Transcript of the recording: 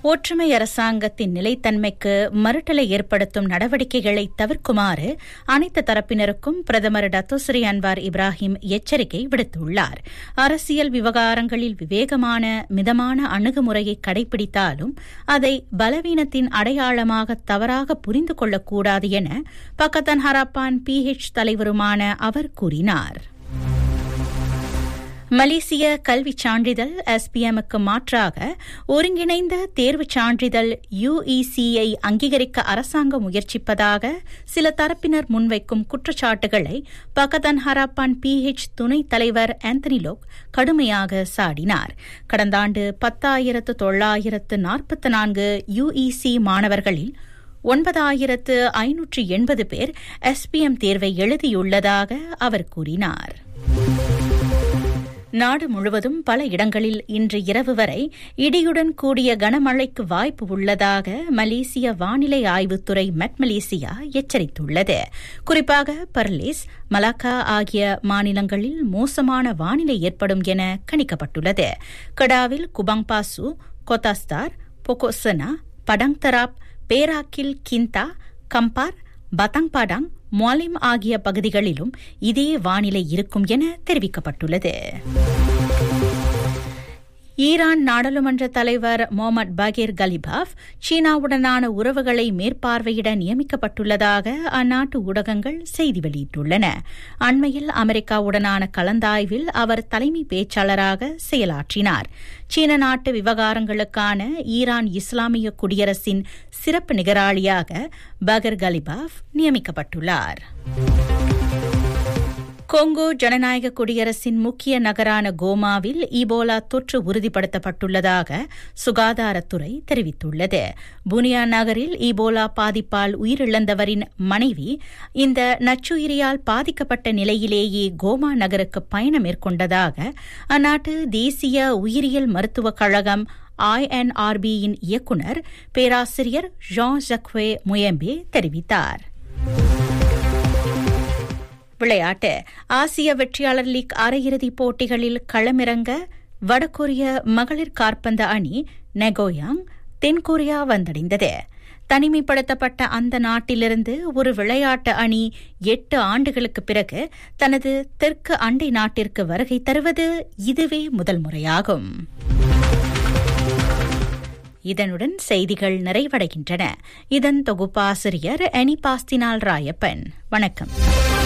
ஒற்றுமை அரசாங்கத்தின் நிலைத்தன்மைக்கு மறுட்டலை ஏற்படுத்தும் நடவடிக்கைகளை தவிர்க்குமாறு அனைத்து தரப்பினருக்கும் பிரதமர் டத்தோஸ்ரீ அன்வார் இப்ராஹிம் எச்சரிக்கை விடுத்துள்ளார் அரசியல் விவகாரங்களில் விவேகமான மிதமான அணுகுமுறையை கடைபிடித்தாலும் அதை பலவீனத்தின் அடையாளமாக தவறாக புரிந்து கொள்ளக்கூடாது என பக்கத்தன் ஹராப்பான் பிஹெச் தலைவருமான அவர் கூறினார் மலேசிய கல்விச் சான்றிதழ் எஸ்பிஎம்முக்கு மாற்றாக ஒருங்கிணைந்த தேர்வுச் சான்றிதழ் யுஇசியை அங்கீகரிக்க அரசாங்கம் முயற்சிப்பதாக சில தரப்பினர் முன்வைக்கும் குற்றச்சாட்டுகளை பகதன் ஹராப்பான் பிஹெச் துணைத் தலைவர் ஆந்தனி லோக் கடுமையாக சாடினார் கடந்த ஆண்டு பத்தாயிரத்து தொள்ளாயிரத்து நாற்பத்தி நான்கு யுஇசி மாணவர்களில் ஒன்பதாயிரத்து ஐநூற்று எண்பது பேர் எஸ்பிஎம் தேர்வை எழுதியுள்ளதாக அவர் கூறினார் நாடு முழுவதும் பல இடங்களில் இன்று இரவு வரை இடியுடன் கூடிய கனமழைக்கு வாய்ப்பு உள்ளதாக மலேசிய வானிலை ஆய்வுத்துறை மெட் மலேசியா எச்சரித்துள்ளது குறிப்பாக பர்லேஸ் மலாக்கா ஆகிய மாநிலங்களில் மோசமான வானிலை ஏற்படும் என கணிக்கப்பட்டுள்ளது கடாவில் குபாங்பாசு கொத்தாஸ்தார் பொகோசனா படங்தராப் பேராக்கில் கிந்தா கம்பார் பதங்பாடாங் மொலிம் ஆகிய பகுதிகளிலும் இதே வானிலை இருக்கும் என தெரிவிக்கப்பட்டுள்ளது ஈரான் நாடாளுமன்ற தலைவர் மொஹமட் பகீர் கலிபாஃப் சீனாவுடனான உறவுகளை மேற்பார்வையிட நியமிக்கப்பட்டுள்ளதாக அந்நாட்டு ஊடகங்கள் செய்தி வெளியிட்டுள்ளன அண்மையில் அமெரிக்காவுடனான கலந்தாய்வில் அவர் தலைமை பேச்சாளராக செயலாற்றினார் சீன நாட்டு விவகாரங்களுக்கான ஈரான் இஸ்லாமிய குடியரசின் சிறப்பு நிகராளியாக பகர் கலிபாஃப் நியமிக்கப்பட்டுள்ளார் கொங்கோ ஜனநாயக குடியரசின் முக்கிய நகரான கோமாவில் ஈபோலா தொற்று உறுதிப்படுத்தப்பட்டுள்ளதாக சுகாதாரத்துறை தெரிவித்துள்ளது புனியா நகரில் ஈபோலா பாதிப்பால் உயிரிழந்தவரின் மனைவி இந்த நச்சுயிரியால் பாதிக்கப்பட்ட நிலையிலேயே கோமா நகருக்கு பயணம் மேற்கொண்டதாக அந்நாட்டு தேசிய உயிரியல் மருத்துவக் கழகம் ஐஎன்ஆர்பியின் இயக்குநர் பேராசிரியர் ஜான் ஜக்வே முயம்பே தெரிவித்தார் விளையாட்டு ஆசிய வெற்றியாளர் லீக் அரையிறுதிப் போட்டிகளில் களமிறங்க வடகொரிய மகளிர் காற்பந்து அணி நெகோயாங் தென்கொரியா வந்தடைந்தது தனிமைப்படுத்தப்பட்ட அந்த நாட்டிலிருந்து ஒரு விளையாட்டு அணி எட்டு ஆண்டுகளுக்கு பிறகு தனது தெற்கு அண்டை நாட்டிற்கு வருகை தருவது இதுவே முதல் முறையாகும் இதனுடன் செய்திகள் நிறைவடைகின்றன இதன் தொகுப்பாசிரியர் அனிபாஸ்தினால் ராயப்பன் வணக்கம்